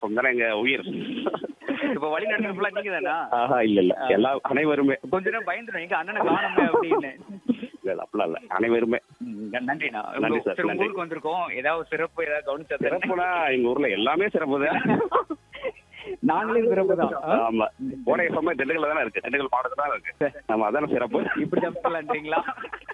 உங்க எங்க உயிர் இப்ப வழி நடத்துறதுல நீங்க தானா ஆஹா இல்ல இல்ல எல்லா அனைவருமே கொஞ்ச நேரம் பயந்துடும் எங்க அண்ணனை காணுமே அப்படின்னு இல்ல இல்ல அப்படிலாம் இல்ல அனைவருமே ம், நன்றிண்ணா நன்றி உங்க- சார், சரி, உங்க நன்றி. ஊருக்கு வந்திருக்கோம் ஏதாவது சிறப்பு ஏதாவது கவனிச்சது சிறப்புனா எங்க ஊர்ல எல்லாமே சிறப்பு தான் நாங்களே சிறப்பு தான் ஆமா கோடை எஃப்எம் திண்டுக்கல்ல தானே இருக்கு திண்டுக்கல் மாவட்டத்துல தான் இருக்கு ஆமா அதான சிறப்பு இப்படி தப்பிக்கலான்றீங்களா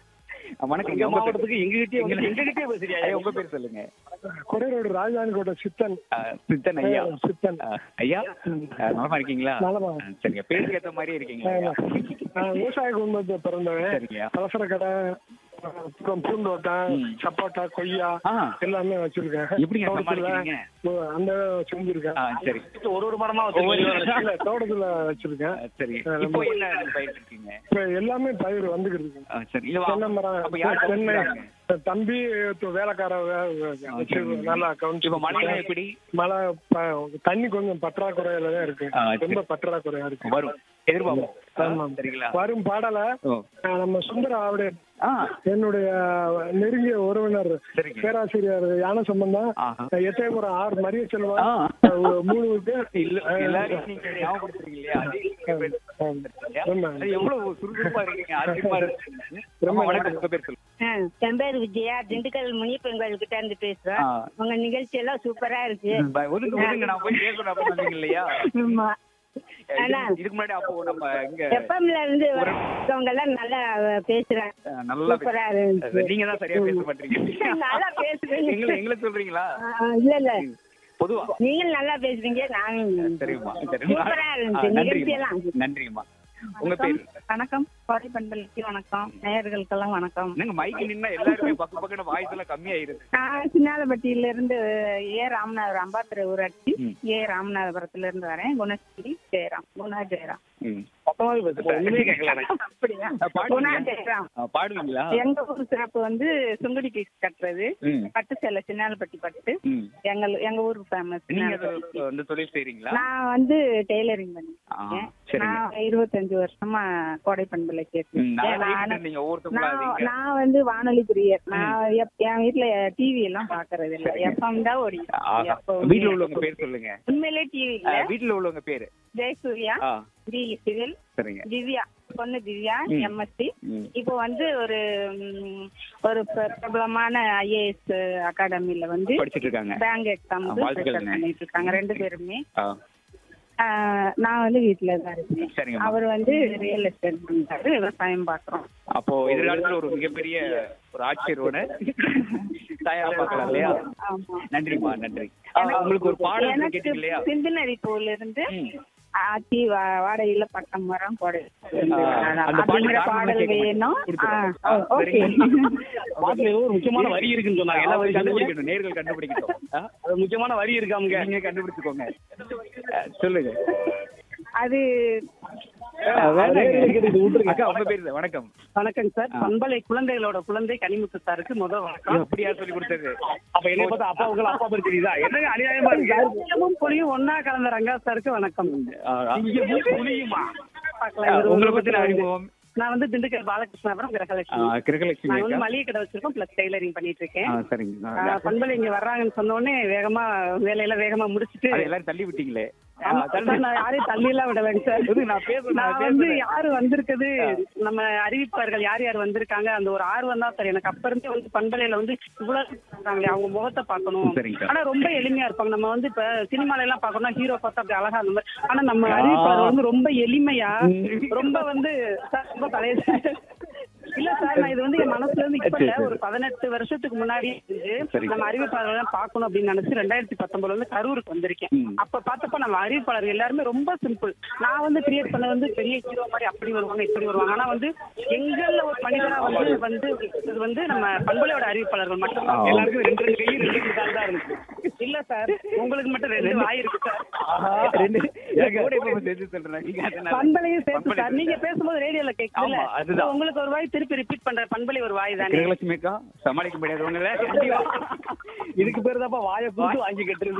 வணக்கம் எங்க உங்க பேர். மாவட்டத்துக்கு எங்ககிட்டயே வந்து எங்க- எங்ககிட்டயே பேசுறியா? ஐயா, உங்க பேர் சொல்லுங்க கொடையோட ராஜதானி கோட்டை சித்தன் ஆ, சித்தன் ஐயா ஆ, சித்தன் ஆ, ஐயா ஆ, நலமா இருக்கீங்களா நலமா. ஆ, சரிங்க பேருக்கு ஏத்த மாதிரி இருக்கீங்களா ஐயா? நான் விவசாய குடும்பத்தை பிறந்தவன் சரிங்க பலசர கடை அப்புறம் பூந்தோட்டம் ம். சப்போட்டா கொய்யா ஆ. எல்லாமே வச்சிருக்கேன் எப்படிங்க தோட்டத்துல, சமாளிக்கிறீங்க? ஓ, அந்த செஞ்சிருக்கேன் ஆ, சரி ஒரு ஒரு மரமா ஒவ்வொரு இல்ல, தோட்டத்துல வச்சிருக்கேன் ஆ, சரி ஆ, இப்போ நம்ம- என்ன பயிர் இருக்கீங்க இப்ப எல்லாமே பயிர் வந்துகிட்டு இருக்கு ஆ, சரி இல்ல வா. தென்னை மரம் அப்ப யார் தென்னை கவனிக்கிறாங்க? தம்பி இப்ப வேலைக்கார வே- வே- வச்சு நல்லா கவனிச்சு இப்ப மழைலாம் எப்படி மழை ப- தண்ணி கொஞ்சம் பற்றாக்குறையில தான் இருக்கு ஆ, சரி. ரொம்ப பற்றாக்குறையா இருக்கு வரும் எதிர்பார்ப்போம் ஆமா. ஆ, சரிங்களா வரும் பாடல ஓ. நம்ம சுந்தர ஆவுடைய ஆ என்னுடைய நெருங்கிய உறவினர் சரிங்க. பேராசிரியர் யான சம்பந்தம் ஆஹா. எட்டயபுரம் ஆர் மரிய செல்வா ஆ. அஹ் மூணு பேர் இல்ல எல்லாரையும் நீங்க ஞாபகப்படுத்துறீங்க இல்லையா அதே நீங்க பேசுறீங்க. ஆமா. அது எவ்வளவு சுறுசுறுப்பா இருக்கீங்க ஆச்சரியமா இருக்கு ரொம்ப ஆமா, வணக்கம் உங்க பேர் சொல்லுங்க ஆ, என் பேர் விஜயா திண்டுக்கல் முனியப்பன் கோயில்கிட்ட இருந்து பேசுறேன் ஆ. உங்க நிகழ்ச்சி எல்லாம் சூப்பரா இருக்கு ம், ப- ஒதுங்க ஒதுங்க நான் போய் கேட்கணும் அப்படின்னு வந்தீங்க இல்லையா ஆமா. இதுக்கு- ஆனா இதுக்கு முன்னாடி அப்போ நம்ம இங்க எஃப்எம்ல இருந்து வரவங்க எல்லாம் நல்லா பேசுறேன் அஹ், நல்லா சூப்பரா பேச- இருந்துச்சு நீங்க தான் சரியா பேச மாட்டீங்க நல்லா பேசுறீங்க எங்களை எங்களை சொல்றீங்களா ஆ, இல்ல இல்ல பொதுவா நீங்க நல்லா பேசுறீங்க நானும் சரிம்மா சூப்பரா இருந்துச்சு நன்றி நிகழ்ச்சியெல்லாம் நன்றிம்மா உங்க பேர் வணக்கம் கோடை பண்பலுக்கு வணக்கம் நேயர்களுக்கெல்லாம் வணக்கம் என்னங்க மைக்கு நின்னா எல்லாருமே பக்கு பக்கன வாய்ஸ் எல்லாம் கம்மியாயிருது நான் சின்னாலப்பட்டியில இருந்து ஏ ராமநாதபுரம் அம்பாத்துறை ஊராட்சி ம். ஏ ராமநாதபுரத்துல இருந்து வரேன் குணஸ்ரீ ஜெயராம் குணா ஜெயராம் ம். மொத்தமாவே பேசுறேன் ஒண்ணுமே கேட்கல எனக்கு. அப்படியா அஹ், குணா பாடுவீங்களா ஜெயராம் அஹ், பாடுவீங்களா எங்க ஊர் சிறப்பு வந்து சுங்குடி பீஸ் கட்டுறது ம். பட்டு சேலை சின்னாலப்பட்டி பட்டு ம். எங்க எங்க ஊர் ஃபேமஸ் நீங்க அது வந்து தொழில் செய்றீங்களா நான் வந்து டெய்லரிங் ஆ, பண்ணிருக்கேன் சரிங்க. நான் இருபத்தஞ்சு வருஷமா கோடை பண்புல ம், கேட்டேன் நல்லா இருந்தீங்க ஒவ்வொருத்தவங்களா நான் நீங்க நான் வந்து வானொலி பிரியர் நான் எப்- என் வீட்ல டிவி எல்லாம் பாக்குறது இல்ல எஃப்எம் தான் ஓடி ஆஹா. வீட்ல உள்ளவங்க பேர் சொல்லுங்க உண்மையிலே டிவி இல்ல அஹ், வீட்ல உள்ளவங்க பேரு ஜெயசூர்யா ஆ டி சிவில் சரிங்க திவ்யா பொண்ணு திவ்யா ம். எம்எஸ்சி ம். இப்போ வந்து ஒரு ம், ஒரு பிர- பிரபலமான ஐஏஎஸ் அகாடமில வந்து படிச்சிட்டு இருக்காங்க பேங்க் எக்ஸாம் ஆ, வாழ்த்துக்கள். பண்ணிட்டு இருக்காங்க ரெண்டு பேருமே ஆ, ஆஹ், நான் வந்து வீட்டுல தான் இருக்கேன் சரிங்கம்மா அவர் வந்து ரியல் எஸ்டேட் பண்றாரு விவசாயம் பாக்குறோம் அப்போ எதிர்காலத்துல ஒரு மிகப்பெரிய ஒரு ஆட்சியரோட தயாரா பார்க்கலாம் இல்லையா ஆமா நன்றிம்மா நன்றி ஆ, உங்களுக்கு ஒரு பாடல் எனக்கு கேட்டீங்க இல்லையா சிந்தனரி பூல இருந்து ம். ஆச்சி வா- வாடையில பட்டம் மரம் கொடை அந்த பாட்டு அப்படிங்கிற காரணமா பாடல் கேட்க வேணும் கொடுத்துறோம். ஆ, ஆ, ஓகே சரிங்க. பாட்டுல ஏதோ ஒரு முக்கியமான வரி இருக்குன்னு சொன்னாங்க என்ன வரி கண்டுபிடிக்கணும் கண்டுபிடிக்கணும் நேர்கள் கண்டுபிடிக்கட்டும் ஆ? அது முக்கியமான வரி இருக்காமுங்க நீங்க கண்டுபிடிச்சுக்கோங்க ஆ, சொல்லுங்க அது ஆ, வேணாங்க. கேக்குது, விட்டுருங்க. அக்கா உங்க பேரு வணக்கம் வணக்கம் சார் ஆ. பண்பலை குழந்தைகளோட குழந்தை கனிமுத்து சாருக்கு முதல் வணக்கம் அப்படியா சொல்லி கொடுத்தது அப்ப என்னை பார்த்தா அப்பா உங்களை அப்பா பேர் தெரியுதா என்னங்க அநியாயமா இருக்கு புலியும் புலியும் ஒன்னா கலந்த ரங்கா சாருக்கு வணக்கம் ஆ, ஆ. இங்க போய் புளியுமா பார்க்கலாம். ஆ, இவர் உங்களை ஒரு பத்தின அறிமுகம் நான் வந்து திண்டுக்கல் பாலகிருஷ்ணாபுரம் ஆ, கிரகலட்சுமி கிரகலட்சுமி நான் வந்து அக்கா மளிகை கடை வச்சிருக்கோம் பிளஸ் டெய்லரிங் பண்ணிட்டு இருக்கேன் ஆ, சரிங்க ஆ, பண்பலை இங்க வர்றாங்கன்னு சொன்ன உடனே வேகமா வேலையில வேகமா முடிச்சிட்டு அது எல்லாரும் தள்ளி விட்டீங்களே ஆ, ஆமா, தள்ளி- சார், நான் யாரையும் தள்ளி எல்லாம் விடலைங்க சார் இது நான் பேசுறேன், நான் நான் வந்து பேசுறேன். யாரு வந்திருக்குது நம்ம அறிவிப்பார்கள் யார் யார் வந்திருக்காங்க அந்த ஒரு ஆர்வம் தான் சார் எனக்கு அப்ப இருந்தே வந்து பண்பலையில வந்து இவ்வளவு இருக்காங்களே அவங்க முகத்தை பார்க்கணும் சரிங்க சார். ஆனா ரொம்ப எளிமையா இருப்பாங்க நம்ம வந்து இப்ப சினிமால எல்லாம் பார்க்கணும்னா ஹீரோ பார்த்தா அப்படி அழகா அந்த மாதிரி ஆனா நம்ம அறிவிப்பாளர் வந்து ரொம்ப எளிமையா ரொம்ப வந்து சார், ரொம்ப பழைய இல்ல சார் நான் இது வந்து என் மனசுல இருந்து இப்ப இல்ல ஒரு பதினெட்டு வருஷத்துக்கு முன்னாடி இருந்து சரிங்க. நம்ம அறிவிப்பாளர் பார்க்கணும் அப்படின்னு நினைச்சு ரெண்டாயிரத்தி பத்தொன்பதுல வந்து கரூருக்கு வந்திருக்கேன் ம். அப்ப பார்த்தப்ப நம்ம அறிவிப்பாளர் எல்லாருமே ரொம்ப சிம்பிள் நான் வந்து கிரியேட் பண்ண வந்து பெரிய ஹீரோ மாதிரி அப்படி வருவாங்க இப்படி வருவாங்க ஆனா வந்து எங்கள்ல ஒரு மனிதனா வந்து வந்து இது வந்து நம்ம பண்பலையோட அறிவிப்பாளர்கள் மட்டும் ஆ. எல்லாருக்கும் ரெண்டு ரெண்டு கை ரெண்டு ரெண்டு கால் தான் இருக்கு இல்ல சார் உங்களுக்கு மட்டும் ரெண்டு வாய் இருக்கு சார் ரெண்டு என் கூட இப்ப சேர்த்து சொல்றேன் நீங்க அதனால- பண்பலையும் சேர்த்து பண்பலை சார் நீங்க பேசும்போது ரேடியோல கேட்கல ஆமா, அதுதான். உங்களுக்கு ஒரு வாய் திருப்பி ரிப்பீட் பண்ற பண்பலை ஒரு வாய் தானே கிரகலட்சுமி அக்கா சமாளிக்க முடியாது ஒண்ணுல இதுக்கு பேரு தான்ப்பா வாயை கூட்டு வாங்கி கட்டுறது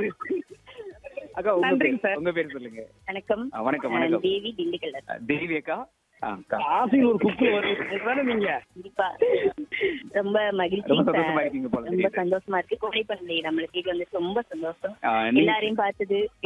அக்கா உங்க நன்றிங்க பேர் சார். உங்க பேர் சொல்லுங்க வணக்கம் ஆ, வணக்கம் வணக்கம் தேவி திண்டுக்கல் ஆ, தேவி அக்கா ஆ, அக்கா ஆசையில் ஒரு குக்கு வரும் தானே நீங்க கண்டிப்பா ரொம்ப மகிழ்ச்சி ரொம்ப சந்தோஷமா சார். இருக்கீங்க போல ரொம்ப தெரியுது. சந்தோஷமா இருக்கு கோடை பண்பலை நம்மளுக்கு இது வந்து ரொம்ப சந்தோஷம் ஆ, நீ- எல்லாரையும் பார்த்தது